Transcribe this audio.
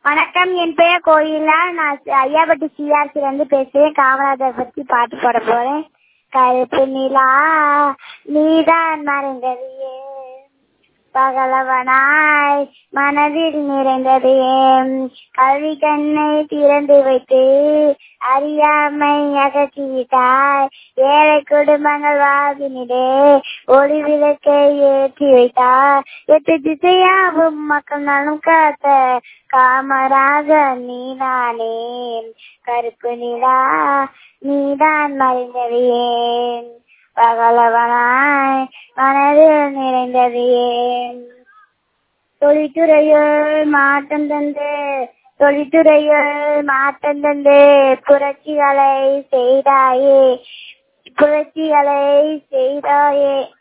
வணக்கம் என் பெயர் கோயிலா நான் சி- ஐயாபட்டி சிஆர்சில இருந்து பேசுறேன் காமராஜர் பத்தி பாட்டு பாட போறேன் கருப்பு நிலா நீதான் மறைந்ததையே பகலவனாய் மனதில் நிறைந்தது ஏன் கல்வி கண்ணை திறந்து வைத்து அறியாமை அகற்றிவிட்டாய் ஏழை குடும்பங்கள் வாழ்வினிலே ஒளி விளக்கை ஏற்றி வைத்தார் எட்டு திசையாவும் மக்கள் நலம் காத்த காமராஜர் நீதானே கருப்பு நிலா நீதான் மறைந்தது ஏன் பகலவனாய் மனதில் நிறைந்தது ஏன் தொழில்துறையில் மாற்றம் தந்து தொழில்துறையில் மாற்றம் தந்து புரட்சிகளை செய்தாயே புரட்சிகளை செய்தாயே